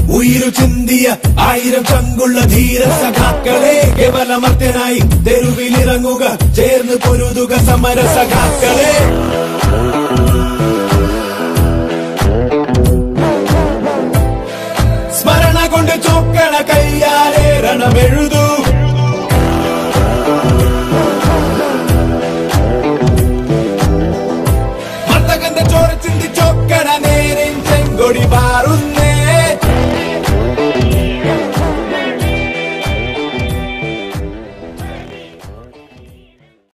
ഉയിരു ചിന്തിയ ആയിരം ചങ്കുള്ള ധീര സഖാക്കളെ കേവലമർത്യനായി തെരുവിലിറങ്ങുക ചേർന്ന് പൊരുതുക സമര സഖാക്കളെ സ്മരണ കൊണ്ട് ചൊക്കണ കയ്യാലെ രണമെഴുതു